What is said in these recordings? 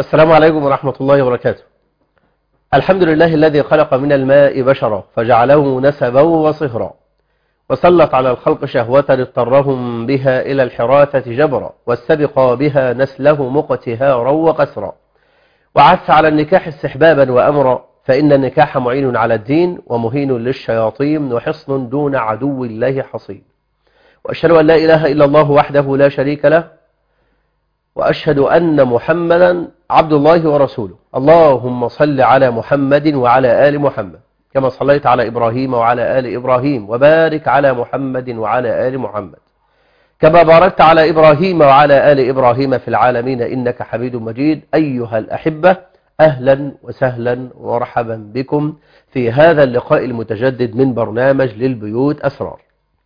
السلام عليكم ورحمة الله وبركاته الحمد لله الذي خلق من الماء بشرا فجعله نسبا وصهرا وسلط على الخلق شهوة اضطرهم بها إلى الحراثة جبرا واستبقى بها نسله مقتهارا وقسرا وعث على النكاح استحبابا وأمرا فإن النكاح معين على الدين ومهين للشياطين وحصن دون عدو الله حصين وأشهد أن لا إله إلا الله وحده لا شريك له وأشهد أن محمدا عبد الله ورسوله اللهم صل على محمد وعلى آل محمد كما صليت على إبراهيم وعلى آل إبراهيم وبارك على محمد وعلى آل محمد كما باركت على إبراهيم وعلى آل إبراهيم في العالمين إنك حميد مجيد أيها الأحبة أهلا وسهلا ومرحبا بكم في هذا اللقاء المتجدد من برنامج للبيوت أسرار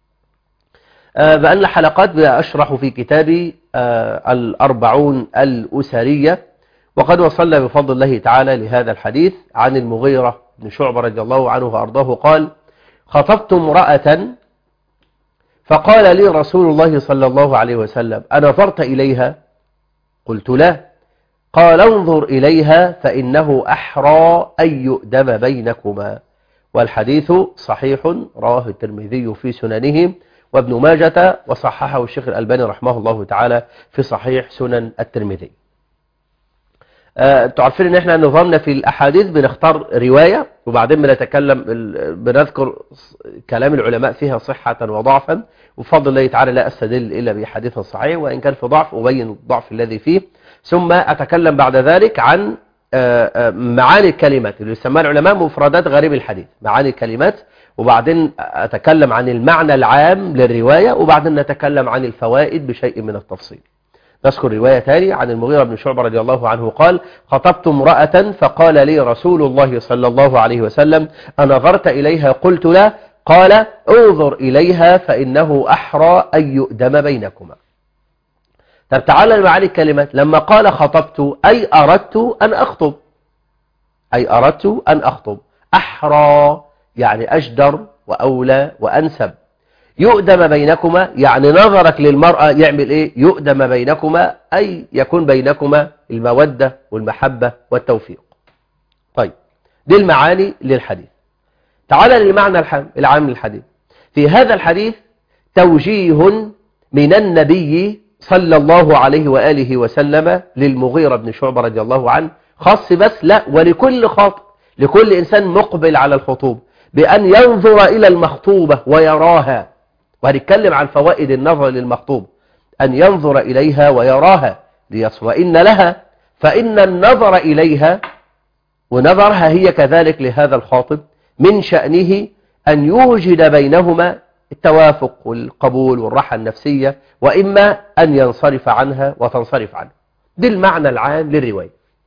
بأن حلقات أشرح في كتابي الأربعون الأسرية وقد وصلنا بفضل الله تعالى لهذا الحديث عن المغيرة بن شعبة رضي الله عنه وأرضاه قال خطبت امرأة فقال لي رسول الله صلى الله عليه وسلم أنظرت إليها قلت لا قال انظر إليها فإنه أحرى أن يؤدم بينكما والحديث صحيح رواه الترمذي في سننه وابن ماجة وصححه الشيخ الألباني رحمه الله تعالى في صحيح سنن الترمذي انتوا عارفين ان احنا نظامنا في الاحاديث بنختار رواية وبعدين بنتكلم بنذكر كلام العلماء فيها صحة وضعفا وبفضل الله تعالى لا استدل الا بحديث صحيح وان كان في ضعف ابين الضعف الذي فيه ثم اتكلم بعد ذلك عن معاني الكلمات اللي يسمى العلماء مفردات غريب الحديث معاني الكلمات وبعدين أتكلم عن المعنى العام للرواية وبعدين نتكلم عن الفوائد بشيء من التفصيل نذكر رواية تالي عن المغيرة بن شعبة رضي الله عنه قال خطبت امرأة فقال لي رسول الله صلى الله عليه وسلم أنظرت إليها قلت لا قال انظر إليها فإنه أحرى أن يؤدم بينكما طب تعالى معاني الكلمات لما قال خطبت أي أردت أن أخطب أي أردت أن أخطب أحرى يعني أجدر وأولى وأنسب يؤدم بينكما يعني نظرك للمرأة يعمل إيه يؤدم بينكما أي يكون بينكما المودة والمحبة والتوفيق طيب دي المعاني للحديث تعال للمعنى العام للحديث في هذا الحديث توجيه من النبي صلى الله عليه وآله وسلم للمغيرة بن شعبة رضي الله عنه خاص بس لا ولكل خاطئ لكل إنسان مقبل على الخطوب بأن ينظر إلى المخطوبة ويراها وهنتكلم عن فوائد النظر للمخطوب أن ينظر إليها ويراها ليصوئن لها فإن النظر إليها ونظرها هي كذلك لهذا الخاطب من شأنه أن يوجد بينهما التوافق والقبول والراحة النفسية وإما أن ينصرف عنها وتنصرف عنه دي المعنى العام للرواية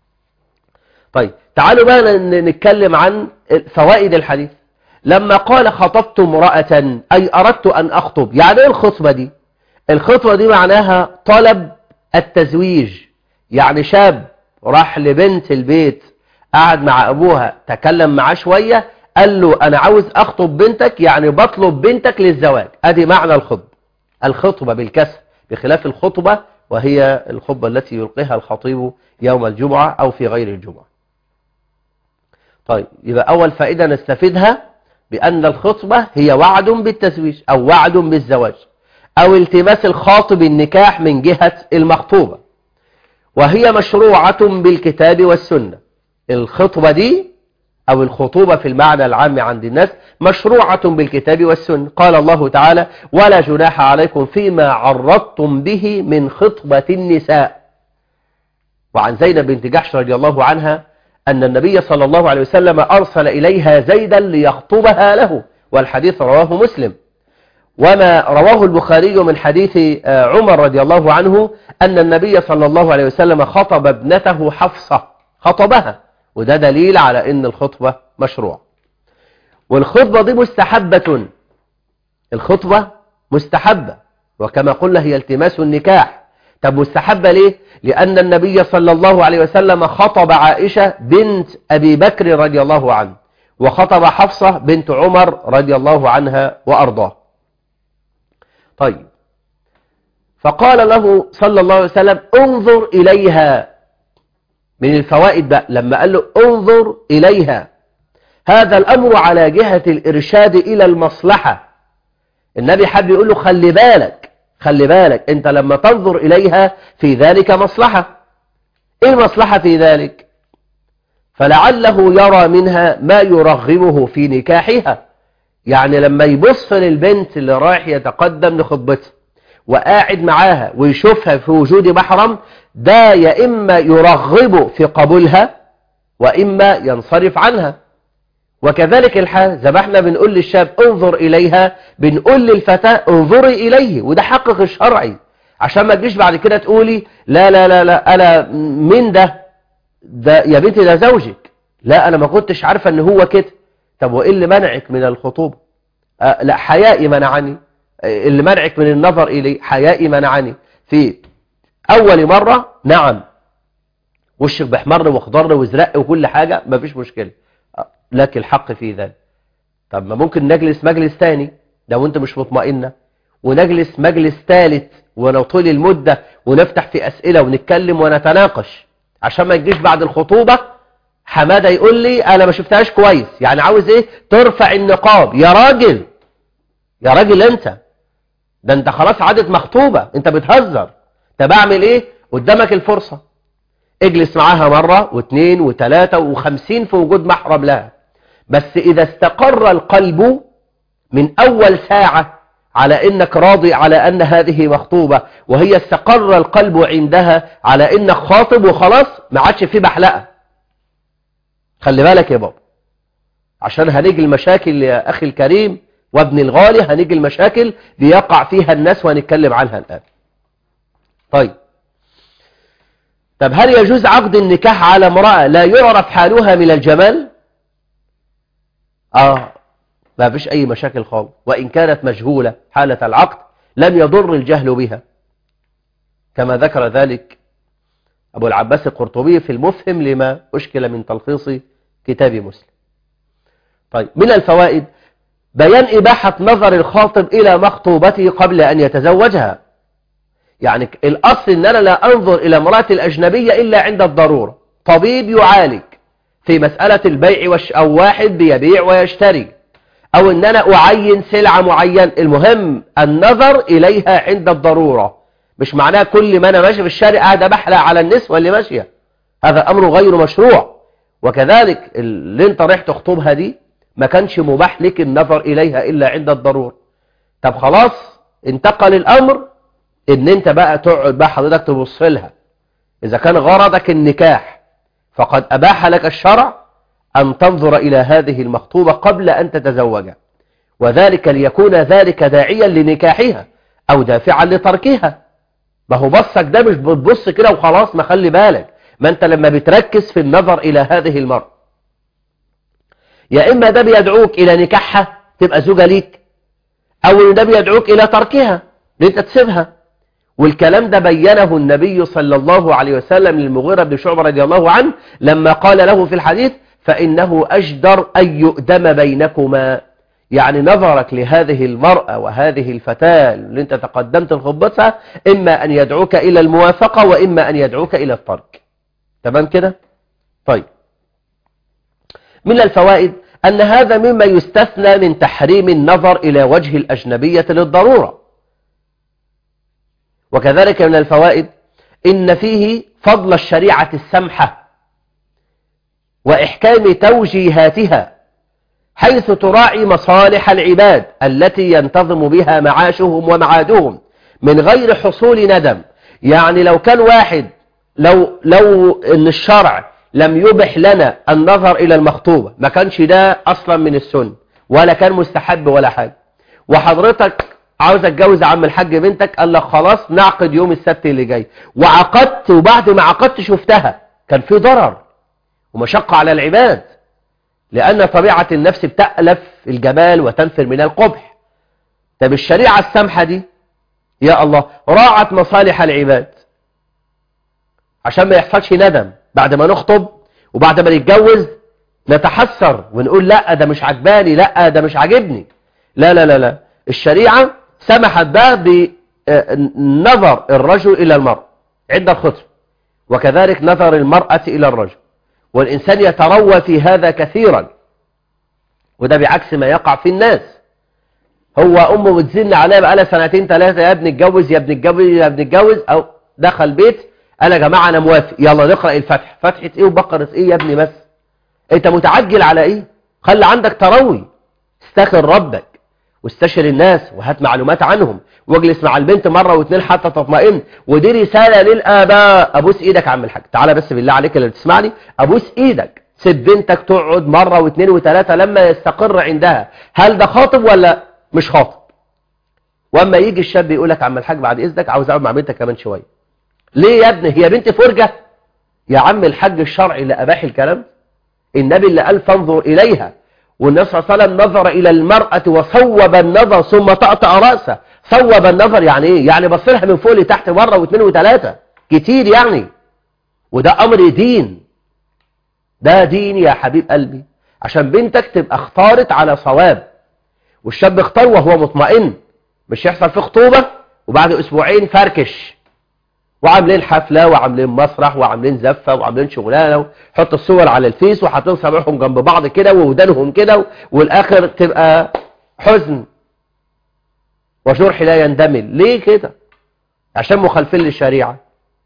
طيب تعالوا بقى نتكلم عن فوائد الحديث لما قال خطبت امرأة أي أردت أن أخطب يعني ايه الخطبة دي الخطبة دي معناها طلب التزويج يعني شاب راح لبنت البيت قعد مع أبوها تكلم معاه شوية قال له أنا عاوز أخطب بنتك يعني بطلب بنتك للزواج أدي معنى الخطبة الخطبة بالكسر بخلاف الخطبة وهي الخطبة التي يلقيها الخطيب يوم الجمعة أو في غير الجمعة طيب يبقى أول فائدة نستفيدها بأن الخطبة هي وعد بالتزويج أو وعد بالزواج أو التماس الخاطب النكاح من جهة المخطوبة وهي مشروعة بالكتاب والسنة الخطبة دي أو الخطوبة في المعنى العام عند الناس مشروعة بالكتاب والسنة قال الله تعالى ولا جناح عليكم فيما عرضتم به من خطبة النساء وعن زينب بنت جحش رضي الله عنها أن النبي صلى الله عليه وسلم أرسل إليها زيدا ليخطبها له والحديث رواه مسلم وما رواه البخاري من حديث عمر رضي الله عنه أن النبي صلى الله عليه وسلم خطب ابنته حفصة خطبها وده دليل على أن الخطبة مشروع والخطبة دي مستحبة الخطبة مستحبة وكما قلنا هي التماس النكاح طب مستحبة ليه لأن النبي صلى الله عليه وسلم خطب عائشة بنت أبي بكر رضي الله عنه وخطب حفصة بنت عمر رضي الله عنها وأرضاه طيب فقال له صلى الله عليه وسلم انظر إليها من الفوائد بقى لما قال له انظر إليها هذا الأمر على جهة الإرشاد إلى المصلحة النبي حب يقول له خلي بالك خلي بالك انت لما تنظر إليها في ذلك مصلحة ايه المصلحة في ذلك فلعله يرى منها ما يرغبه في نكاحها يعني لما يبص للبنت اللي رايح يتقدم لخطبتها وقاعد معاها ويشوفها في وجود محرم ده يا إما يرغبه في قبولها وإما ينصرف عنها وكذلك الحال زي ما احنا بنقول للشاب انظر إليها بنقول للفتاة انظري إليه وده حقق الشرعي عشان ما تجيش بعد كده تقولي لا لا لا لا أنا مين ده ده يا بنتي ده زوجك لا أنا ما كنتش عارفة ان هو كده طب وإيه اللي منعك من الخطوبة أه لا حيائي منعني اللي منعك من النظر إليه حيائي منعني في أول مرة نعم وشك بحمر واخضر وازرق وكل حاجة مفيش مشكلة لك الحق في ذلك طب ما ممكن نجلس مجلس تاني لو انت مش مطمئنة ونجلس مجلس ثالث ونطول المدة ونفتح في أسئلة ونتكلم ونتناقش عشان ما تجيش بعد الخطوبة حمادة يقول لي أنا ما شفتهاش كويس يعني عاوز إيه ترفع النقاب يا راجل يا راجل أنت ده أنت خلاص عادت مخطوبة أنت بتهزر طب أعمل إيه قدامك الفرصة اجلس معاها مرة واثنين وثلاثة وخمسين في وجود محرم لها بس إذا استقر القلب من أول ساعة على إنك راضي على أن هذه مخطوبة وهي استقر القلب عندها على إنك خاطب وخلاص ما عادش في بحلقة خلي بالك يا بابا عشان هنيجي المشاكل يا أخي الكريم وابن الغالي هنيجي المشاكل بيقع فيها الناس وهنتكلم عنها الآن طيب طب هل يجوز عقد النكاح على امرأة لا يعرف حالها من الجمال آه ما فيش أي مشاكل خالص وإن كانت مجهولة حالة العقد لم يضر الجهل بها كما ذكر ذلك أبو العباس القرطبي في المفهم لما أشكل من تلخيص كتاب مسلم طيب من الفوائد بيان إباحة نظر الخاطب إلى مخطوبته قبل أن يتزوجها يعني الأصل أن أنا لا أنظر إلى امرأة الأجنبية إلا عند الضرورة طبيب يعالج في مسألة البيع وش أو واحد بيبيع ويشتري أو أن أنا أعين سلعة معين المهم النظر إليها عند الضرورة مش معناه كل ما أنا ماشي في الشارع قاعد بحلق على النسوة اللي ماشية هذا أمر غير مشروع وكذلك اللي انت رايح تخطبها دي ما كانش مباح لك النظر إليها إلا عند الضرورة طب خلاص انتقل الأمر ان انت بقى تقعد بقى حضرتك تبص لها اذا كان غرضك النكاح فقد اباح لك الشرع ان تنظر الى هذه المخطوبة قبل ان تتزوجها وذلك ليكون ذلك داعيا لنكاحها او دافعا لتركها ما هو بصك ده مش بتبص كده وخلاص ما خلي بالك ما انت لما بتركز في النظر الى هذه المرأة يا اما ده بيدعوك الى نكاحها تبقى زوجة ليك او ده بيدعوك الى تركها لانت تسيبها والكلام ده بينه النبي صلى الله عليه وسلم للمغيرة بن شعبة رضي الله عنه لما قال له في الحديث فإنه أجدر أن يؤدم بينكما يعني نظرك لهذه المرأة وهذه الفتاة اللي انت تقدمت لخطبتها إما أن يدعوك إلى الموافقة وإما أن يدعوك إلى الترك تمام كده طيب من الفوائد أن هذا مما يستثنى من تحريم النظر إلى وجه الأجنبية للضرورة وكذلك من الفوائد إن فيه فضل الشريعة السمحة وإحكام توجيهاتها حيث تراعي مصالح العباد التي ينتظم بها معاشهم ومعادهم من غير حصول ندم يعني لو كان واحد لو, لو ان الشرع لم يبح لنا النظر إلى المخطوبة ما كانش ده أصلا من السن ولا كان مستحب ولا حاجة وحضرتك عاوز اتجوز عم الحاج بنتك قال لك خلاص نعقد يوم السبت اللي جاي وعقدت وبعد ما عقدت شفتها كان في ضرر ومشقة على العباد لأن طبيعة النفس بتألف الجمال وتنفر من القبح طب الشريعة السامحة دي يا الله راعت مصالح العباد عشان ما يحصلش ندم بعد ما نخطب وبعد ما نتجوز نتحسر ونقول لا ده مش عجباني لا ده مش عاجبني لا لا لا لا الشريعة سمحت بقى بنظر الرجل إلى المرء عند الخطب وكذلك نظر المرأة إلى الرجل والإنسان يتروى في هذا كثيرا وده بعكس ما يقع في الناس هو أمه بتزن عليها بقالها سنتين ثلاثة يا ابني اتجوز يا ابني اتجوز يا ابني اتجوز أو دخل بيت قال يا جماعة أنا موافق يلا نقرأ الفتح فتحة إيه وبقرة إيه يا ابني بس أنت متعجل على إيه خلي عندك تروي استخر ربك واستشر الناس وهات معلومات عنهم واجلس مع البنت مرة واثنين حتى تطمئن ودي رسالة للآباء أبوس إيدك يا عم الحاج تعالى بس بالله عليك اللي بتسمعني أبوس إيدك سيب بنتك تقعد مرة واثنين وثلاثة لما يستقر عندها هل ده خاطب ولا مش خاطب واما يجي الشاب يقول لك عم الحاج بعد اذنك عاوز اقعد مع بنتك كمان شويه ليه يا ابني هي بنت فرجه يا عم الحاج الشرعي اللي اباح الكلام النبي اللي قال فانظر اليها والنبي صلى الله عليه وسلم نظر الى المراه وصوب النظر ثم طأطأ راسه صوب النظر يعني ايه يعني بص لها من فوق لتحت مره واثنين وثلاثه كتير يعني وده امر دين ده دين يا حبيب قلبي عشان بنتك تبقى اختارت على صواب والشاب اختار وهو مطمئن مش يحصل في خطوبة وبعد اسبوعين فركش وعاملين حفلة وعاملين مسرح وعاملين زفة وعاملين شغلانة وحط الصور على الفيس وحاطين صابعهم جنب بعض كده وودانهم كده والاخر تبقى حزن وجرح لا يندمل ليه كده عشان مخالفين للشريعة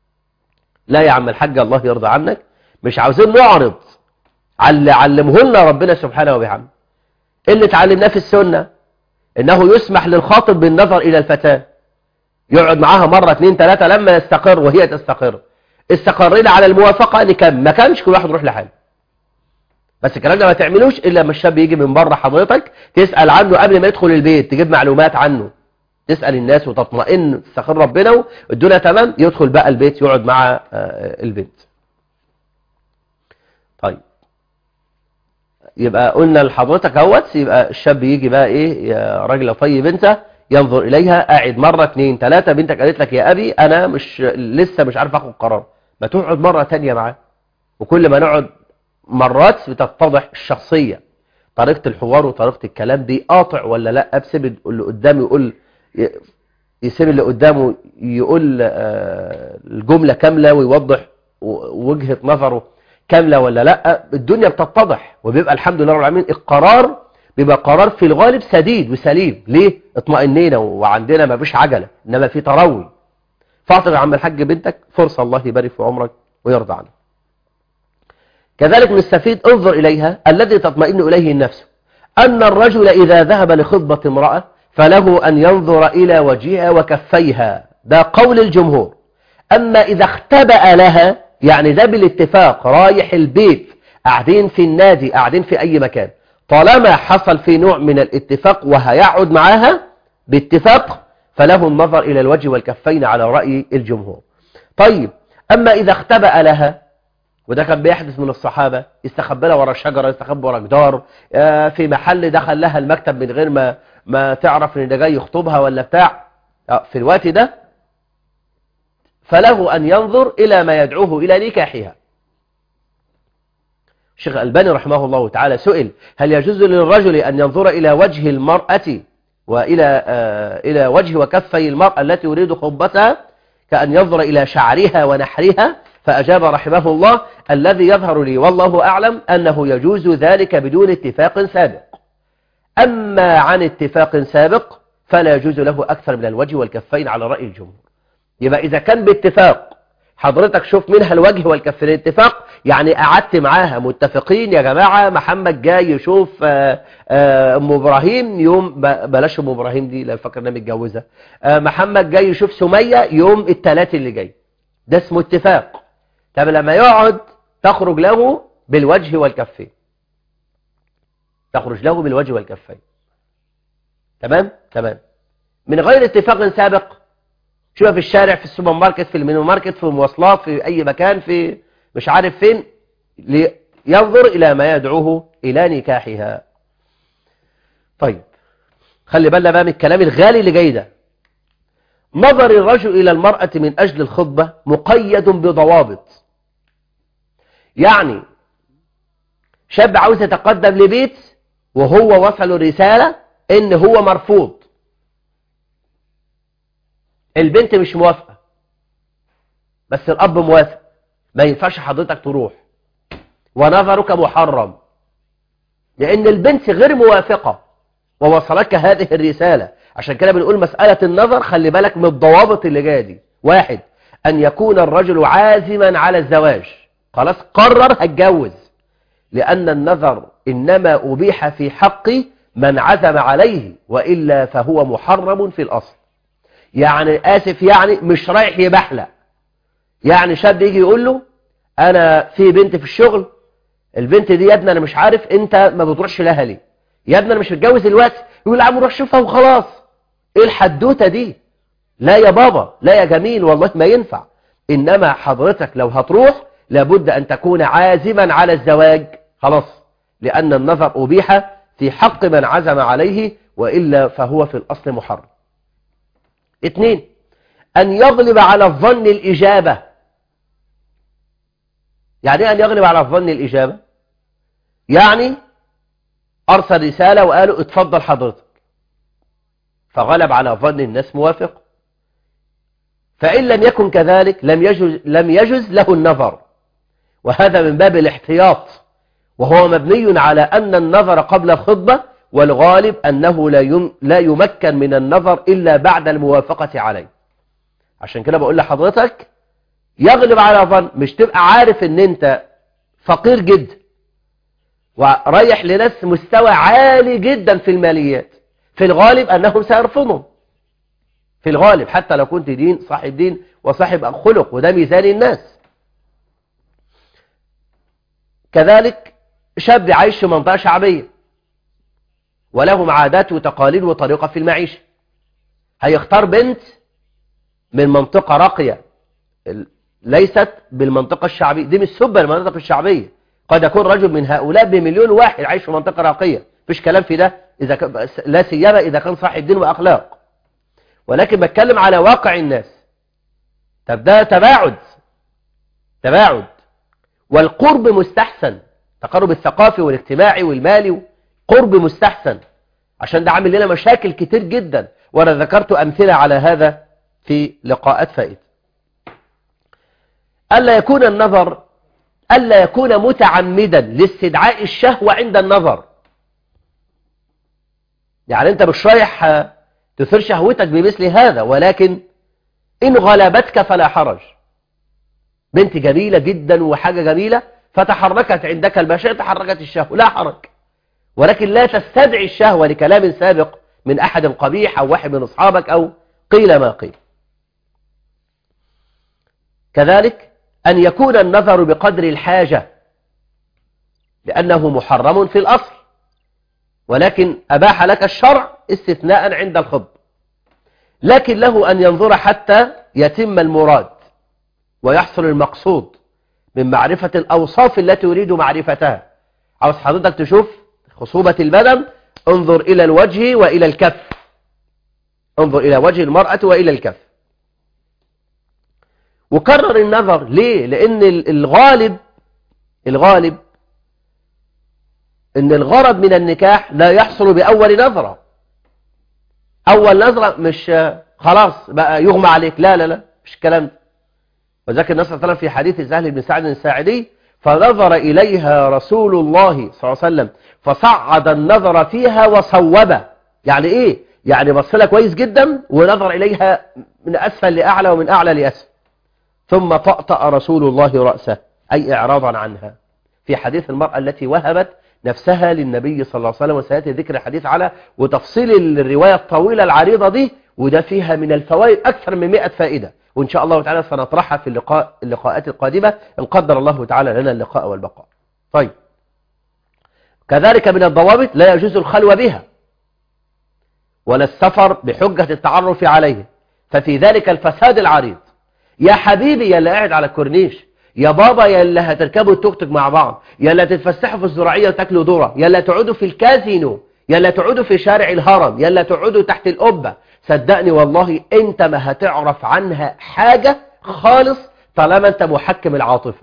لا يا عم الحاج الله يرضى عنك مش عاوزين نعرض على اللي علمه لنا ربنا سبحانه وبحمده اللي اتعلمناه في السنة انه يسمح للخاطب بالنظر الى الفتاة يقعد معاها مرة اثنين ثلاثة لما يستقر وهي تستقر استقرنا على الموافقة لكم ما كانش كل واحد يروح لحاله بس الكلام ده ما تعملوش الا لما الشاب يجي من بره حضرتك تسأل عنه قبل ما يدخل البيت تجيب معلومات عنه تسأل الناس وتطمئن تستقر ربنا والدنيا تمام يدخل بقى البيت يقعد مع البنت طيب يبقى قلنا لحضرتك اهوت يبقى الشاب يجي بقى ايه يا راجل طيب انت ينظر اليها قاعد مرة اثنين ثلاثة بنتك قالت لك يا ابي انا مش لسه مش عارف اخد قرار ما تقعد مرة تانية معاه وكل ما نقعد مرات بتتضح الشخصية طريقة الحوار وطريقة الكلام دي قاطع ولا لا بسيب اللي قدامه يقول يسيب اللي قدامه يقول الجملة كاملة ويوضح وجهة نظره كاملة ولا لا الدنيا بتتضح وبيبقى الحمد لله رب العالمين القرار بيبقى قرار في الغالب سديد وسليم ليه اطمئنينا وعندنا ما فيش عجلة انما في تروي فاعطي يا عم الحاج بنتك فرصة الله يبارك في عمرك ويرضى عنك كذلك نستفيد انظر إليها الذي تطمئن إليه النفس أن الرجل إذا ذهب لخطبة امرأة فله أن ينظر إلى وجهها وكفيها ده قول الجمهور أما إذا اختبأ لها يعني ده بالاتفاق رايح البيت قاعدين في النادي قاعدين في أي مكان طالما حصل في نوع من الاتفاق وهيقعد معاها باتفاق فله النظر إلى الوجه والكفين على رأي الجمهور طيب أما إذا اختبأ لها وده كان بيحدث من الصحابة يستخبى لها ورا شجرة يستخبى ورا جدار في محل دخل لها المكتب من غير ما ما تعرف ان ده جاي يخطبها ولا بتاع في الوقت ده فله أن ينظر إلى ما يدعوه إلى نكاحها الشيخ الباني رحمه الله تعالى سئل هل يجوز للرجل أن ينظر إلى وجه المرأة وإلى آه إلى وجه وكفي المرأة التي يريد خطبتها كأن ينظر إلى شعرها ونحرها فأجاب رحمه الله الذي يظهر لي والله أعلم أنه يجوز ذلك بدون اتفاق سابق أما عن اتفاق سابق فلا يجوز له أكثر من الوجه والكفين على رأي الجمهور يبقى إذا كان باتفاق حضرتك شوف منها الوجه والكفين الاتفاق يعني قعدت معاها متفقين يا جماعة محمد جاي يشوف أم إبراهيم يوم بلاش أم إبراهيم دي لا فاكر انها متجوزة محمد جاي يشوف سمية يوم الثلاث اللي جاي ده اسمه اتفاق طب لما يقعد تخرج له بالوجه والكفين تخرج له بالوجه والكفين تمام تمام من غير اتفاق سابق شوفها في الشارع في السوبر ماركت في المينو ماركت في المواصلات في اي مكان في مش عارف فين ينظر الى ما يدعوه الى نكاحها طيب خلي بالنا بقى من الكلام الغالي اللي جاي ده نظر الرجل الى المرأة من اجل الخطبة مقيد بضوابط يعني شاب عاوز يتقدم لبيت وهو وصل رسالة ان هو مرفوض البنت مش موافقة بس الاب موافق ما ينفعش حضرتك تروح ونظرك محرم لأن البنت غير موافقة ووصلك هذه الرسالة عشان كده بنقول مسألة النظر خلي بالك من الضوابط اللي جايه دي واحد أن يكون الرجل عازما على الزواج خلاص قرر هتجوز لأن النظر إنما أبيح في حق من عزم عليه وإلا فهو محرم في الأصل يعني آسف يعني مش رايح يبحلق يعني شاب يجي يقول له أنا في بنت في الشغل البنت دي يا ابني أنا مش عارف أنت ما بتروحش لها ليه يا ابني أنا مش متجوز دلوقتي يقول له عم روح شوفها وخلاص إيه الحدوتة دي لا يا بابا لا يا جميل والله ما ينفع إنما حضرتك لو هتروح لابد أن تكون عازما على الزواج خلاص لأن النظر أبيح في حق من عزم عليه وإلا فهو في الأصل محرم اثنين أن يغلب على الظن الإجابة يعني ايه أن يغلب على الظن الإجابة يعني أرسل رسالة وقالوا اتفضل حضرتك فغلب على ظن الناس موافق فإن لم يكن كذلك لم يجز, لم يجز له النظر وهذا من باب الاحتياط وهو مبني على أن النظر قبل الخطبة والغالب أنه لا, يم لا يمكن من النظر إلا بعد الموافقة عليه عشان كده بقول لحضرتك يغلب على ظن مش تبقى عارف ان انت فقير جدا ورايح لناس مستوى عالي جدا في الماليات في الغالب أنهم سيرفضون في الغالب حتى لو كنت دين صاحب دين وصاحب خلق وده ميزان الناس كذلك شاب عايش في منطقة شعبية ولهم عادات وتقاليد وطريقة في المعيشة هيختار بنت من منطقة راقية ليست بالمنطقة الشعبية دي مش سبة المناطق الشعبية قد يكون رجل من هؤلاء بمليون واحد عايش في منطقة راقية مفيش كلام في ده إذا ك... لا سيما إذا كان صاحب دين وأخلاق ولكن بتكلم على واقع الناس طب ده تباعد تباعد والقرب مستحسن تقرب الثقافي والاجتماعي والمالي قرب مستحسن عشان ده عامل لنا مشاكل كتير جدا وانا ذكرت امثله على هذا في لقاءات فائت الا يكون النظر الا يكون متعمدا لاستدعاء الشهوه عند النظر يعني انت مش رايح تثير شهوتك بمثل هذا ولكن ان غلبتك فلا حرج بنت جميلة جدا وحاجة جميلة فتحركت عندك المشاء تحركت الشهوة لا حرج ولكن لا تستدعي الشهوة لكلام سابق من أحد قبيح أو واحد من أصحابك أو قيل ما قيل كذلك أن يكون النظر بقدر الحاجة لأنه محرم في الأصل ولكن أباح لك الشرع استثناء عند الخض لكن له أن ينظر حتى يتم المراد ويحصل المقصود من معرفة الأوصاف التي يريد معرفتها عاوز حضرتك تشوف خصوبة البدن انظر إلى الوجه وإلى الكف انظر إلى وجه المرأة وإلى الكف وكرر النظر ليه لأن الغالب الغالب ان الغرض من النكاح لا يحصل بأول نظرة أول نظرة مش خلاص بقى يغمى عليك لا لا لا مش الكلام ده وذلك النبي صلى الله عليه وسلم في حديث سهل بن سعد الساعدي فنظر إليها رسول الله صلى الله عليه وسلم فصعد النظر فيها وصوب يعني إيه؟ يعني بص لها كويس جدا ونظر إليها من أسفل لأعلى ومن أعلى لأسفل ثم طأطأ رسول الله رأسه أي إعراضا عنها في حديث المرأة التي وهبت نفسها للنبي صلى الله عليه وسلم وسيأتي ذكر الحديث على وتفصيل الرواية الطويلة العريضة دي وده فيها من الفوائد أكثر من 100 فائدة وإن شاء الله تعالى سنطرحها في اللقاء اللقاءات القادمة إن قدر الله تعالى لنا اللقاء والبقاء طيب كذلك من الضوابط لا يجوز الخلوة بها ولا السفر بحجة التعرف عليه ففي ذلك الفساد العريض يا حبيبي يا اللي قاعد على الكورنيش يا بابا يا اللي هتركبوا التوك توك مع بعض يا اللي هتتفسحوا في الزراعية وتاكلوا ذره يا اللي تقعدوا في الكازينو يا اللي تقعدوا في شارع الهرم يا اللي تقعدوا تحت القبة صدقني والله انت ما هتعرف عنها حاجة خالص طالما انت محكم العاطفة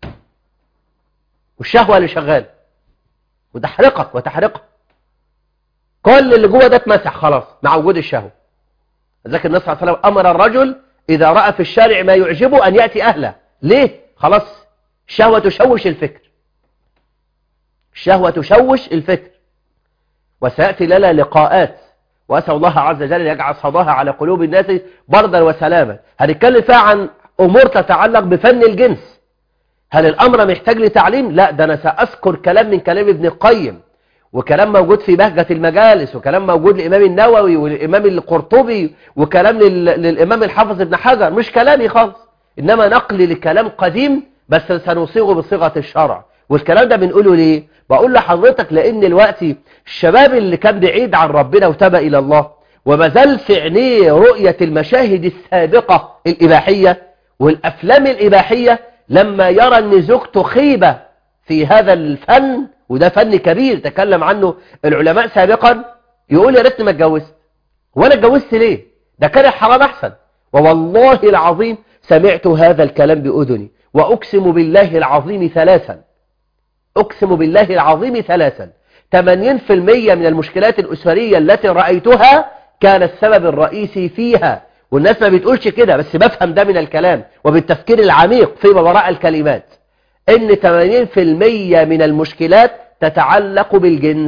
والشهوة اللي شغال وتحرقك وتحرقك كل اللي جوه ده اتمسح خلاص مع وجود الشهوة ذلك النبي صلى الله عليه وسلم امر الرجل اذا راى في الشارع ما يعجبه ان ياتي اهله ليه خلاص الشهوة تشوش الفكر الشهوة تشوش الفكر وسيأتي لنا لقاءات وأسأل الله عز وجل يجعل صداها على قلوب الناس بردا وسلاما هنتكلم فيها عن أمور تتعلق بفن الجنس هل الأمر محتاج لتعليم؟ لا ده أنا سأذكر كلام من كلام ابن القيم وكلام موجود في بهجة المجالس وكلام موجود للإمام النووي والإمام القرطبي وكلام للإمام الحافظ ابن حجر مش كلامي خالص إنما نقل لكلام قديم بس سنصيغه بصيغة الشرع والكلام ده بنقوله ليه بقول لحضرتك لأن الوقت الشباب اللي كان بعيد عن ربنا وتبى إلى الله وما زال في عينيه رؤية المشاهد السابقة الإباحية والأفلام الإباحية لما يرى أن زوجته خيبة في هذا الفن وده فن كبير تكلم عنه العلماء سابقا يقول يا ريتني ما اتجوزت وانا اتجوزت ليه ده كان الحرام احسن ووالله العظيم سمعت هذا الكلام بأذني وأقسم بالله العظيم ثلاثا أقسم بالله العظيم ثلاثا 80% من المشكلات الأسرية التي رأيتها كان السبب الرئيسي فيها والناس ما بتقولش كده بس بفهم ده من الكلام وبالتفكير العميق فيما وراء الكلمات ان 80% من المشكلات تتعلق بالجنس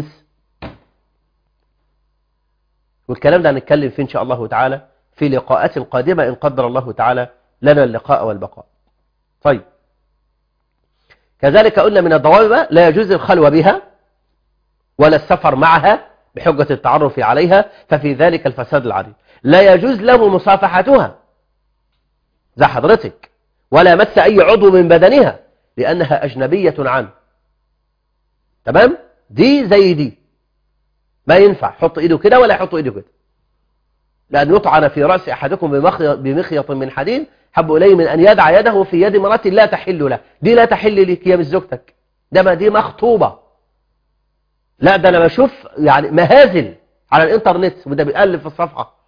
والكلام ده هنتكلم فيه ان شاء الله تعالى في لقاءات قادمة ان قدر الله تعالى لنا اللقاء والبقاء طيب كذلك قلنا من الضوابط لا يجوز الخلوة بها ولا السفر معها بحجة التعرف عليها ففي ذلك الفساد العريض لا يجوز له مصافحتها زي حضرتك ولا مس أي عضو من بدنها لأنها أجنبية عنه تمام دي زي دي ما ينفع حط إيده كده ولا يحط إيده كده لأن يطعن في رأس أحدكم بمخيط من حديد حب إليه من أن يدع يده في يد امرأة لا تحل له دي لا تحل لك هي مش زوجتك ده ما دي مخطوبة لا ده أنا بشوف يعني مهازل على الإنترنت وده بيقلب في الصفحة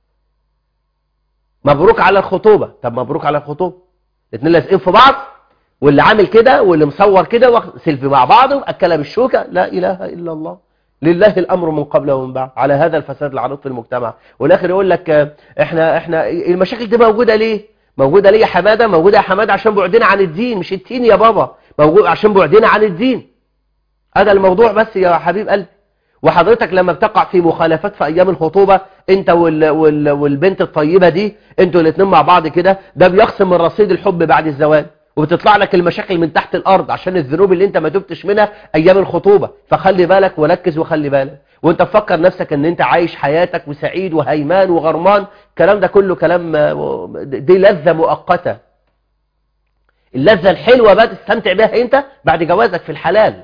مبروك على الخطوبة طب مبروك على الخطوبة الاثنين لازقين في بعض واللي عامل كده واللي مصور كده سيلفي مع بعض واكلها بالشوكة لا إله إلا الله لله الأمر من قبل ومن بعد على هذا الفساد العريض في المجتمع والآخر يقول لك احنا احنا المشاكل دي موجودة ليه موجودة ليه يا حمادة موجودة يا حمادة عشان بعدنا عن الدين مش التين يا بابا موجود عشان بعدنا عن الدين هذا الموضوع بس يا حبيب قلبي وحضرتك لما بتقع في مخالفات في أيام الخطوبة انت وال وال والبنت الطيبة دي انتوا الاثنين مع بعض كده ده بيخصم من رصيد الحب بعد الزواج وبتطلع لك المشاكل من تحت الأرض عشان الذنوب اللي انت ما تبتش منها أيام الخطوبة فخلي بالك وركز وخلي بالك وانت تفكر نفسك ان انت عايش حياتك وسعيد وهيمان وغرمان الكلام ده كله كلام دي لذة مؤقتة اللذة الحلوة بقى تستمتع بها انت بعد جوازك في الحلال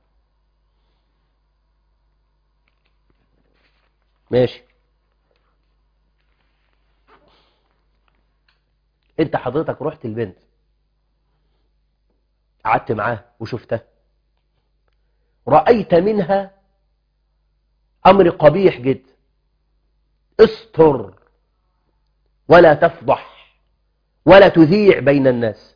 ماشي انت حضرتك رحت البنت قعدت معاه وشفتها رأيت منها أمر قبيح جدا استر ولا تفضح ولا تذيع بين الناس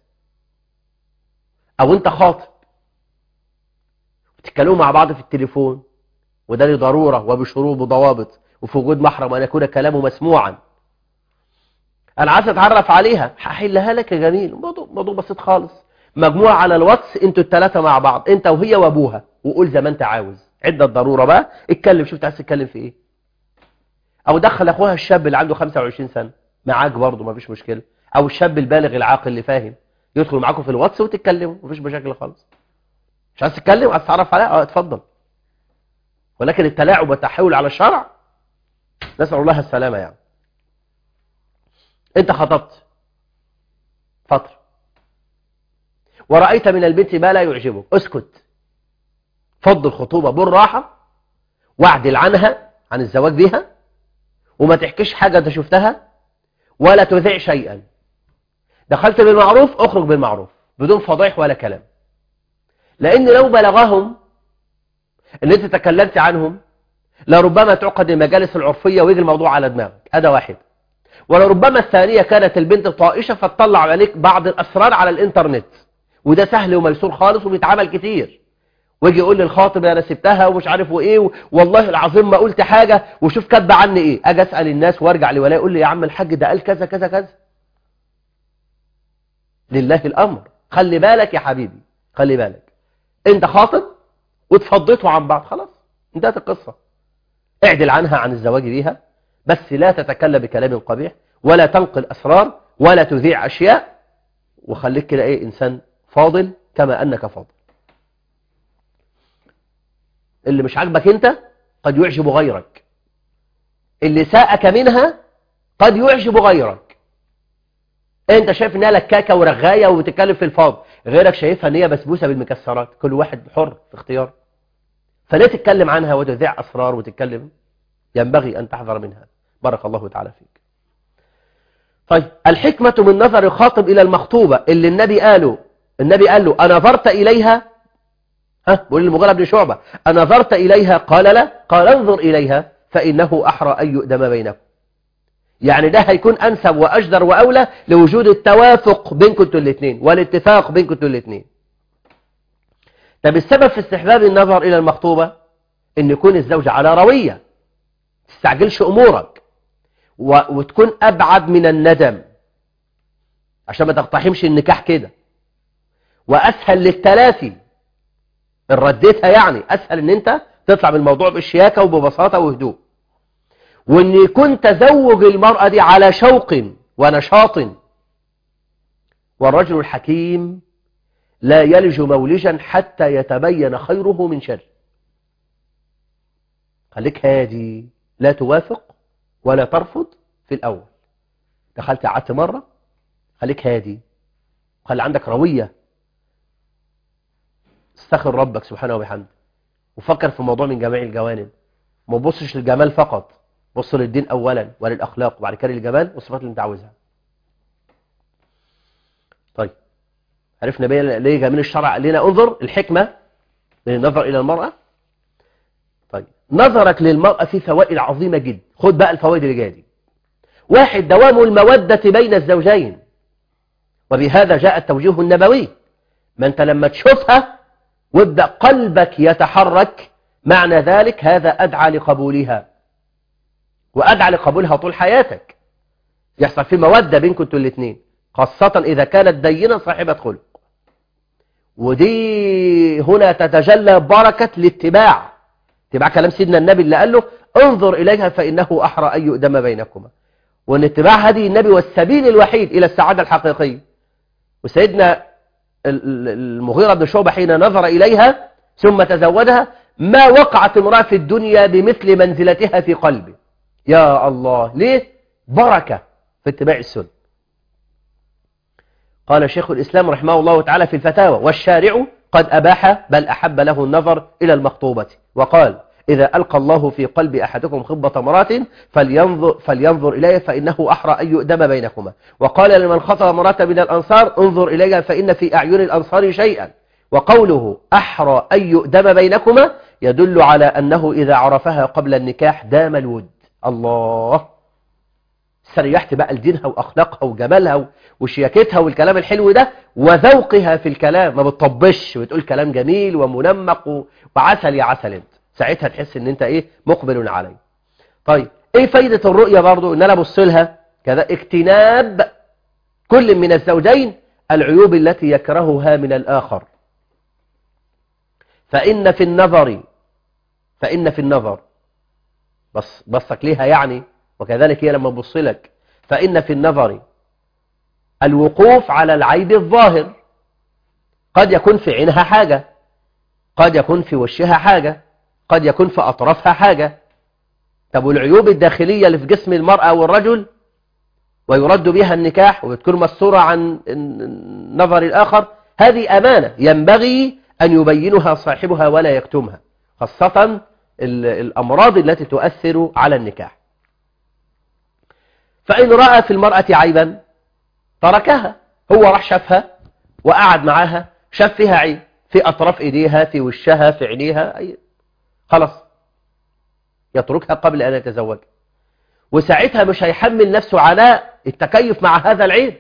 أو أنت خاطب بتتكلموا مع بعض في التليفون وده لضرورة وبشروط وضوابط وفي وجود محرم أن يكون كلامه مسموعا أنا عايز أتعرف عليها هحلها لك يا جميل موضوع, موضوع بسيط خالص مجموعة على الواتس انتوا الثلاثة مع بعض انت وهي وابوها وقول زي ما انت عاوز عدة ضرورة بقى اتكلم شوف عايز تتكلم في ايه او دخل اخوها الشاب اللي عنده 25 سنة معاك برضه مفيش مشكلة او الشاب البالغ العاقل اللي فاهم يدخل معاكم في الواتس وتتكلموا مفيش مشاكل خالص مش عايز تتكلم عايز تتعرف عليها اه اتفضل ولكن التلاعب والتحاول على الشرع نسأل الله السلامة يعني انت خطبت فترة ورأيت من البنت ما لا يعجبك اسكت فض الخطوبة بالراحة واعدل عنها عن الزواج بها وما تحكيش حاجة انت شفتها ولا تذيع شيئا دخلت بالمعروف اخرج بالمعروف بدون فضيح ولا كلام لان لو بلغهم ان انت تكلمت عنهم لربما تعقد المجالس العرفية ويجي الموضوع على دماغك هذا واحد ولربما الثانية كانت البنت طائشة فتطلع عليك بعض الأسرار على الإنترنت وده سهل وميسور خالص وبيتعمل كتير ويجي يقول للخاطب انا سبتها ومش عارف وايه والله العظيم ما قلت حاجة وشوف كاتبه عني ايه اجي اسال الناس وارجع لولاء يقول لي يا عم الحاج ده قال كذا كذا كذا لله الامر خلي بالك يا حبيبي خلي بالك انت خاطب وتفضيتوا عن بعض خلاص انتهت القصة اعدل عنها عن الزواج بيها بس لا تتكلم بكلام قبيح ولا تنقل أسرار ولا تذيع أشياء وخليك كده ايه إنسان فاضل كما أنك فاضل اللي مش عاجبك انت قد يعجب غيرك اللي ساءك منها قد يعجب غيرك انت شايف انها لكاكه ورغايه وبتتكلم في الفاض غيرك شايفها ان هي بسبوسه بالمكسرات كل واحد حر في اختيار فلا تتكلم عنها وتذيع اسرار وتتكلم ينبغي ان تحذر منها بارك الله تعالى فيك طيب الحكمة من نظر الخاطب إلى المخطوبة اللي النبي قاله النبي قال له أنظرت إليها ها بقول للمغيرة بن شعبة أنظرت إليها قال لا قال انظر إليها فإنه أحرى أن يؤدم بينكم يعني ده هيكون أنسب وأجدر وأولى لوجود التوافق بينكم انتوا الاثنين والاتفاق بينكم انتوا الاثنين طب السبب في استحباب النظر إلى المخطوبة إن يكون الزوج على روية تستعجلش أمورك و... وتكون أبعد من الندم عشان ما تقتحمش النكاح كده وأسهل للتلافي إن رديتها يعني أسهل إن أنت تطلع من الموضوع بشياكة وببساطة وهدوء وإن يكون تزوج المرأة دي على شوق ونشاط والرجل الحكيم لا يلج مولجا حتى يتبين خيره من شر خليك هادي لا توافق ولا ترفض في الأول دخلت قعدت مرة خليك هادي خلي عندك روية استخر ربك سبحانه وبحمده وفكر في الموضوع من جميع الجوانب ما تبصش للجمال فقط بص للدين أولا وللأخلاق وبعد كده للجمال والصفات اللي انت عاوزها طيب عرفنا بيه ليه جميل الشرع قال لنا انظر الحكمة من النظر إلى المرأة طيب نظرك للمرأة في فوائد عظيمة جدا خد بقى الفوائد اللي جايه دي واحد دوام المودة بين الزوجين وبهذا جاء التوجيه النبوي ما انت لما تشوفها وابدأ قلبك يتحرك معنى ذلك هذا أدعى لقبولها وأدعى لقبولها طول حياتك يحصل في مودة بينكم انتوا الاثنين خاصة إذا كانت دينة صاحبة خلق ودي هنا تتجلى بركة الاتباع اتباع كلام سيدنا النبي اللي قال له انظر إليها فإنه أحرى أن يؤدم بينكما وأن اتباع هذه النبي والسبيل الوحيد إلى السعادة الحقيقية وسيدنا المغيرة بن شعبة حين نظر إليها ثم تزودها ما وقعت امرأة في الدنيا بمثل منزلتها في قلبه يا الله ليه بركة في اتباع السنة قال شيخ الإسلام رحمه الله تعالى في الفتاوى والشارع قد أباح بل أحب له النظر إلى المخطوبة وقال إذا ألقى الله في قلب أحدكم خطبة مرات فلينظر, فلينظر إليه فإنه أحرى أن يؤدم بينكما وقال لمن خطب مرات من الأنصار انظر إليها فإن في أعين الأنصار شيئا وقوله أحرى أن يؤدم بينكما يدل على أنه إذا عرفها قبل النكاح دام الود الله سريحت بقى لدينها وأخلاقها وجمالها وشياكتها والكلام الحلو ده وذوقها في الكلام ما بتطبش بتقول كلام جميل ومنمق وعسل يا عسل انت ساعتها تحس ان انت ايه مقبل عليه طيب ايه فايدة الرؤية برضو ان انا ابص لها كذا اجتناب كل من الزوجين العيوب التي يكرهها من الآخر فإن في النظر فإن في النظر بص بصك ليها يعني وكذلك هي لما تبص لك فإن في النظر الوقوف على العيب الظاهر قد يكون في عينها حاجة قد يكون في وشها حاجة قد يكون في أطرافها حاجة طب والعيوب الداخلية اللي في جسم المرأة والرجل ويرد بها النكاح وبتكون مستورة عن نظر الآخر هذه أمانة ينبغي أن يبينها صاحبها ولا يكتمها خاصة الأمراض التي تؤثر على النكاح فإن رأى في المرأة عيبا تركها هو راح شافها وقعد معاها شاف فيها عيب في أطراف إيديها في وشها في عينيها أي خلاص يتركها قبل أن يتزوج وساعتها مش هيحمل نفسه عناء التكيف مع هذا العيب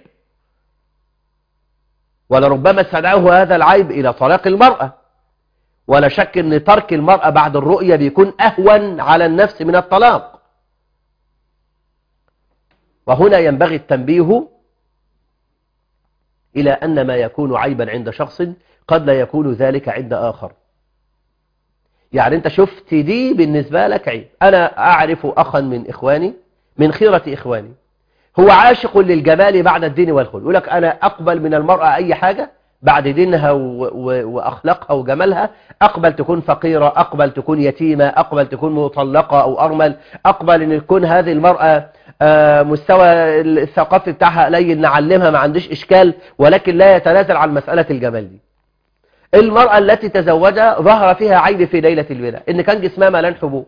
ولربما استدعاه هذا العيب إلى طلاق المرأة ولا شك أن ترك المرأة بعد الرؤية بيكون أهون على النفس من الطلاق وهنا ينبغي التنبيه إلى أن ما يكون عيبا عند شخص قد لا يكون ذلك عند آخر يعني أنت شفت دي بالنسبة لك عيب أنا أعرف أخا من إخواني من خيرة إخواني هو عاشق للجمال بعد الدين والخلق يقول لك أنا أقبل من المرأة أي حاجة بعد دينها وأخلاقها وجمالها أقبل تكون فقيرة أقبل تكون يتيمة أقبل تكون مطلقة أو أرمل أقبل أن تكون هذه المرأة مستوى الثقافي بتاعها قليل نعلمها ما عندش إشكال ولكن لا يتنازل عن مسألة الجمال دي المرأة التي تزوجها ظهر فيها عيب في ليلة البناء إن كان جسمها ملان حبوب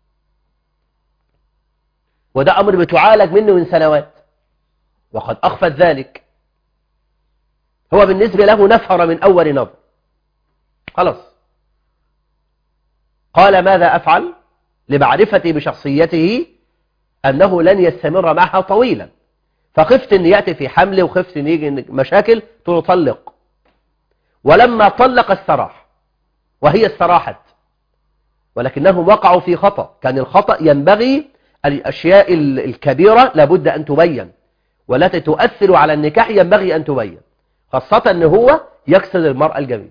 وده أمر بتعالج منه من سنوات وقد أخفت ذلك هو بالنسبة له نفر من أول نظر خلاص قال ماذا أفعل لمعرفتي بشخصيته أنه لن يستمر معها طويلا فخفت أن يأتي في حمل وخفت أن يجي مشاكل تطلق ولما طلق السراح وهي استراحت ولكنهم وقعوا في خطأ كان الخطأ ينبغي الأشياء الكبيرة لابد أن تبين والتي تؤثر على النكاح ينبغي أن تبين خاصة أنه هو يكسر المرأة الجميل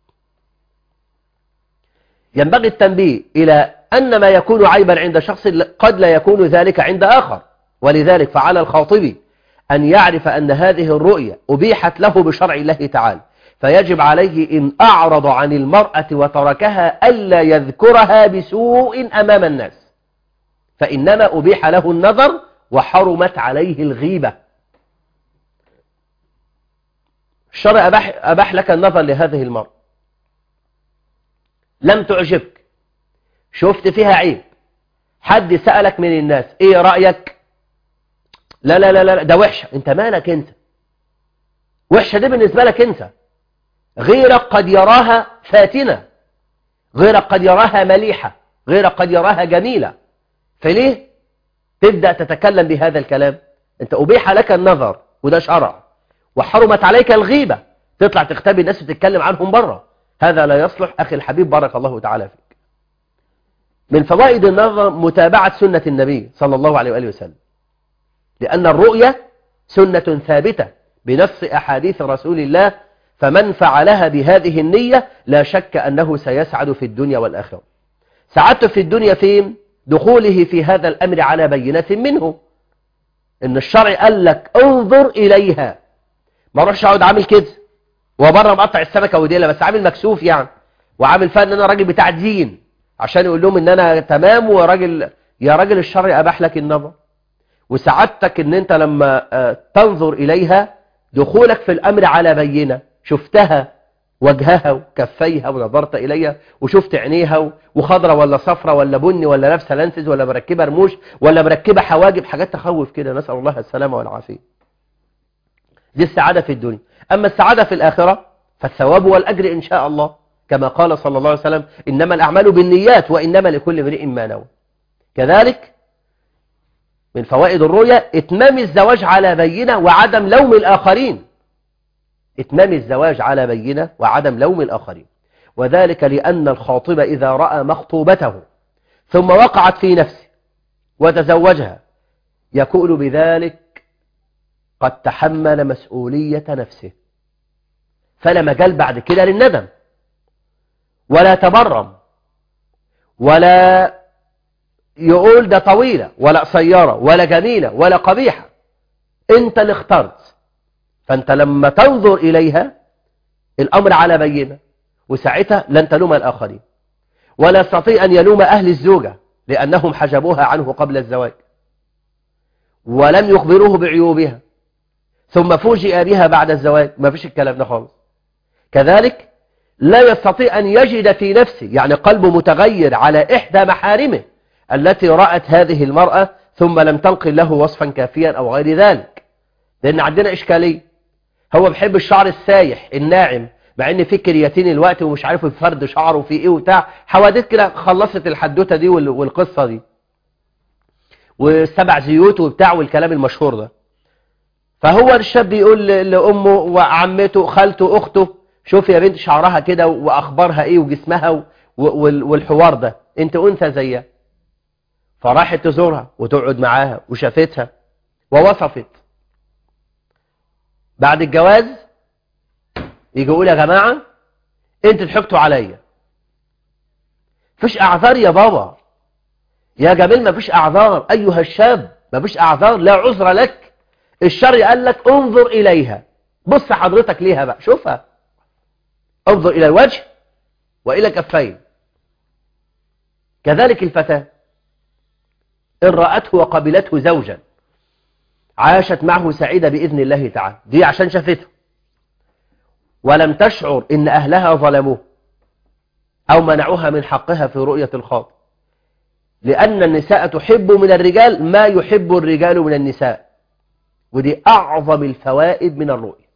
ينبغي التنبيه إلى أن ما يكون عيبا عند شخص قد لا يكون ذلك عند آخر ولذلك فعلى الخاطب أن يعرف أن هذه الرؤية أبيحت له بشرع الله تعالى فيجب عليه إن أعرض عن المرأة وتركها ألا يذكرها بسوء أمام الناس فإنما أبيح له النظر وحرمت عليه الغيبة الشرع أباح, أباح لك النظر لهذه المرأة لم تعجبك شفت فيها عيب حد سألك من الناس ايه رأيك لا لا لا لا ده وحشة انت مالك انت وحشة دي بالنسبة لك انت غيرك قد يراها فاتنة غيرك قد يراها مليحة غيرك قد يراها جميلة فليه تبدأ تتكلم بهذا الكلام انت أبيح لك النظر وده شرع وحرمت عليك الغيبة تطلع تختبي الناس وتتكلم عنهم بره هذا لا يصلح أخي الحبيب بارك الله تعالى فيك من فوائد النظر متابعة سنة النبي صلى الله عليه وآله وسلم لأن الرؤية سنة ثابتة بنفس أحاديث رسول الله فمن فعلها بهذه النية لا شك أنه سيسعد في الدنيا والآخرة سعدت في الدنيا فين؟ دخوله في هذا الأمر على بينة منه إن الشرع قال لك انظر إليها ما اروحش اقعد عامل كده وبره مقطع السمكه وديلها بس عامل مكسوف يعني وعامل فيها ان انا راجل بتاع دين عشان يقول لهم ان انا تمام وراجل يا راجل الشرع اباح لك النظر وسعادتك ان انت لما تنظر اليها دخولك في الامر على بينه شفتها وجهها وكفيها ونظرت اليها وشفت عينيها وخضرة ولا صفرة ولا بني ولا لابسه لانسز ولا مركبه رموش ولا مركبه حواجب حاجات تخوف كده نسال الله السلامه والعافيه دي السعادة في الدنيا أما السعادة في الآخرة فالثواب والأجر إن شاء الله كما قال صلى الله عليه وسلم إنما الأعمال بالنيات وإنما لكل امرئ ما نوى كذلك من فوائد الرؤيا إتمام الزواج على بينة وعدم لوم الآخرين إتمام الزواج على بينة وعدم لوم الآخرين وذلك لأن الخاطب إذا رأى مخطوبته ثم وقعت في نفسه وتزوجها يكون بذلك قد تحمل مسؤولية نفسه فلا مجال بعد كده للندم ولا تبرم ولا يقول ده طويلة ولا قصيرة ولا جميلة ولا قبيحة انت اللي اخترت فانت لما تنظر اليها الامر على بينة وساعتها لن تلوم الاخرين ولا يستطيع ان يلوم اهل الزوجة لانهم حجبوها عنه قبل الزواج ولم يخبروه بعيوبها ثم فوجئ بها بعد الزواج ما فيش الكلام ده خالص كذلك لا يستطيع أن يجد في نفسه يعني قلبه متغير على إحدى محارمه التي رأت هذه المرأة ثم لم تنقل له وصفا كافيا أو غير ذلك لأن عندنا إشكالية هو بحب الشعر السايح الناعم مع ان في كرياتين الوقت ومش عارف فرد شعره وفي ايه وبتاع حوادث كده خلصت الحدوته دي والقصه دي والسبع زيوت وبتاع والكلام المشهور ده فهو الشاب يقول لأمه وعمته خالته أخته شوف يا بنت شعرها كده وأخبارها إيه وجسمها والحوار ده أنت أنثى زيها فراحت تزورها وتقعد معاها وشافتها ووصفت بعد الجواز يجي يقول يا جماعة انتوا ضحكتوا عليا فيش اعذار يا بابا يا جميل ما فيش اعذار ايها الشاب ما فيش اعذار لا عذر لك الشرع قال لك انظر اليها بص حضرتك ليها بقى شوفها انظر الى الوجه والى كفين كذلك الفتاة إن رأته وقبلته زوجا عاشت معه سعيدة بإذن الله تعالى دي عشان شافته ولم تشعر إن أهلها ظلموه أو منعوها من حقها في رؤية الخاطئ لأن النساء تحب من الرجال ما يحب الرجال من النساء ودي أعظم الفوائد من الرؤية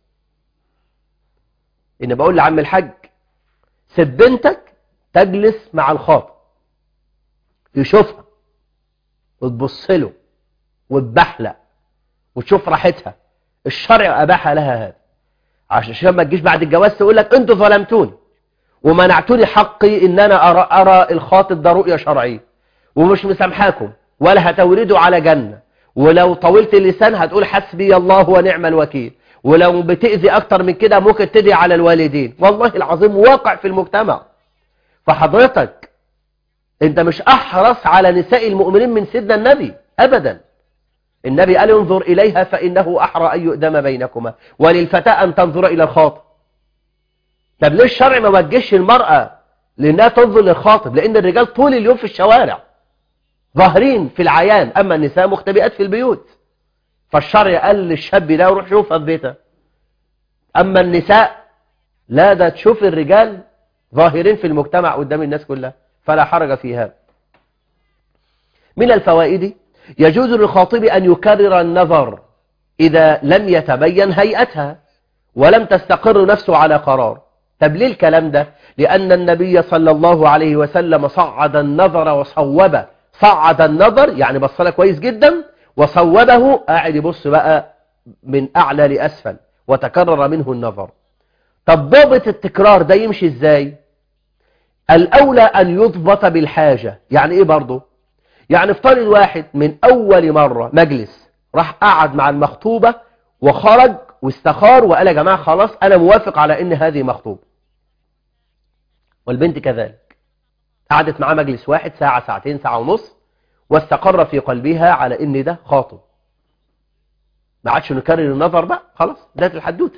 إن بقول لعم الحج سب بنتك تجلس مع الخاطئ يشوفها وتبص له وتبحلق وتشوف راحتها الشرع أباح لها هذا عشان ما تجيش بعد الجواز تقول لك انتوا ظلمتوني ومنعتوني حقي ان انا ارى, أرى الخاطب ده رؤية شرعية ومش مسامحاكم ولا هتوردوا على جنة ولو طولت اللسان هتقول حسبي الله ونعم الوكيل ولو بتأذي اكتر من كده ممكن تدعي على الوالدين والله العظيم واقع في المجتمع فحضرتك انت مش احرص على نساء المؤمنين من سيدنا النبي ابدا النبي قال انظر اليها فانه احرى ان يؤدم بينكما وللفتاة ان تنظر الى الخاطب طب ليه الشرع ما وجهش المرأة لانها تنظر للخاطب لان الرجال طول اليوم في الشوارع ظاهرين في العيان اما النساء مختبئات في البيوت فالشرع قال للشاب ده روح شوفها في بيتها اما النساء لا ده تشوف الرجال ظاهرين في المجتمع قدام الناس كلها فلا حرج في هذا من الفوائد يجوز للخاطب أن يكرر النظر إذا لم يتبين هيئتها ولم تستقر نفسه على قرار طب ليه الكلام ده لأن النبي صلى الله عليه وسلم صعد النظر وصوبه صعد النظر يعني بصله كويس جدا وصوبه قاعد يبص بقى من أعلى لأسفل وتكرر منه النظر طب ضابط التكرار ده يمشي ازاي الأولى أن يضبط بالحاجة يعني إيه برضه يعني افترض واحد من أول مرة مجلس راح قعد مع المخطوبة وخرج واستخار وقال يا جماعة خلاص أنا موافق على إن هذه مخطوبة والبنت كذلك قعدت معاه مجلس واحد ساعة ساعتين ساعة ونص واستقر في قلبها على إن ده خاطب ما عادش نكرر النظر بقى خلاص ذات الحدوته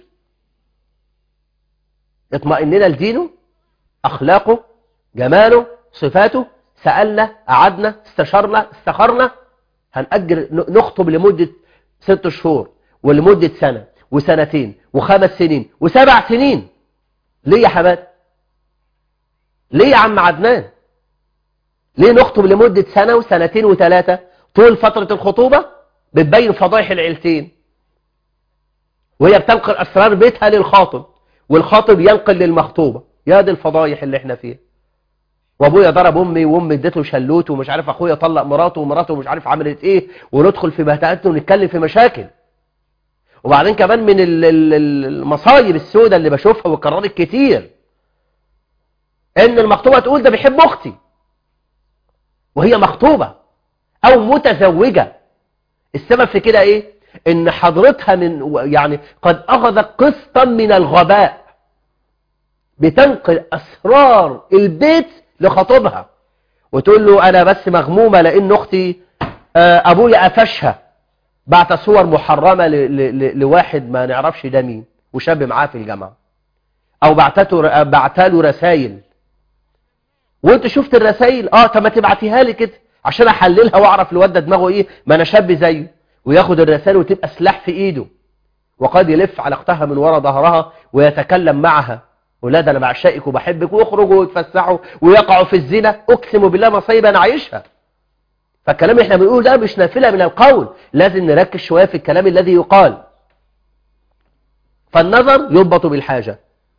اطمئننا لدينه أخلاقه جماله صفاته سألنا قعدنا استشرنا استخرنا هنأجر نخطب لمدة ست شهور ولمدة سنة وسنتين وخمس سنين وسبع سنين ليه يا حماد ليه يا عم عدنان ليه نخطب لمدة سنة وسنتين وثلاثة طول فترة الخطوبة بتبين فضائح العيلتين وهي بتنقل أسرار بيتها للخاطب والخاطب ينقل للمخطوبة يا دي الفضائح اللي احنا فيها وابويا ضرب امي وامي اديته شلوت ومش عارف اخويا طلق مراته ومراته مش عارف عملت ايه وندخل في بهتاتنا ونتكلم في مشاكل وبعدين كمان من المصايب السوداء اللي بشوفها وكررت كتير ان المخطوبه تقول ده بيحب اختي وهي مخطوبه او متزوجه السبب في كده ايه ان حضرتها من يعني قد اخذت قسطا من الغباء بتنقل اسرار البيت لخطيبها وتقول له انا بس مغمومة لان اختي ابويا قفشها بعت صور محرمة لواحد ما نعرفش ده مين وشاب معاه في الجامعة او بعتته بعتله رسائل وانت شفت الرسائل اه طب ما تبعتيها لي كده عشان احللها واعرف الواد ده دماغه ايه ما انا شاب زيه وياخد الرسائل وتبقى سلاح في ايده وقد يلف على اختها من وراء ظهرها ويتكلم معها ولاد انا بعشقك وبحبك ويخرجوا ويتفسحوا ويقعوا في الزنا اقسم بالله مصايب انا عايشها فالكلام اللي احنا بنقوله ده مش نافله من القول لازم نركز شويه في الكلام الذي يقال فالنظر يضبط بالحاجه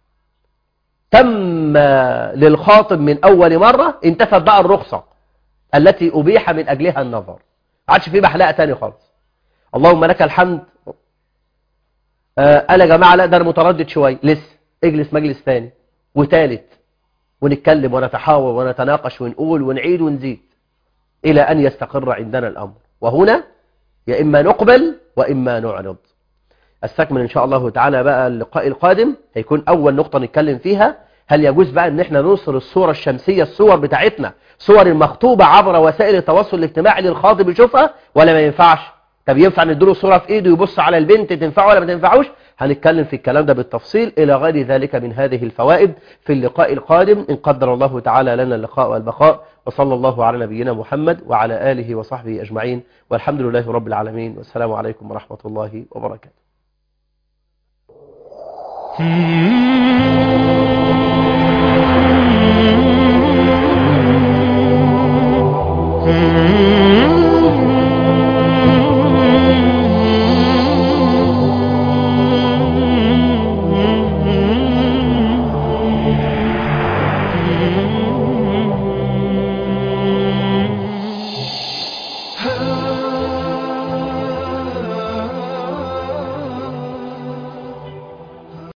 تم للخاطب من اول مره انتفت بقى الرخصه التي ابيح من اجلها النظر ما عادش في بحلقه تاني خالص اللهم لك الحمد آه قال يا جماعه لا ده انا متردد شويه لسه اجلس مجلس ثاني وثالث ونتكلم ونتحاور ونتناقش ونقول ونعيد ونزيد إلى أن يستقر عندنا الأمر وهنا يا إما نقبل وإما نعرض استكمل ان شاء الله تعالى بقى اللقاء القادم هيكون اول نقطة نتكلم فيها هل يجوز بقى ان احنا ننصر الصورة الشمسية الصور بتاعتنا صور المخطوبة عبر وسائل التواصل الاجتماعي للخاطب يشوفها ولا ما ينفعش طب ينفع نديله صورة في ايده يبص على البنت تنفعه ولا ما تنفعوش هنتكلم في الكلام ده بالتفصيل إلى غير ذلك من هذه الفوائد في اللقاء القادم إن قدر الله تعالى لنا اللقاء والبقاء وصلى الله على نبينا محمد وعلى آله وصحبه أجمعين والحمد لله رب العالمين والسلام عليكم ورحمة الله وبركاته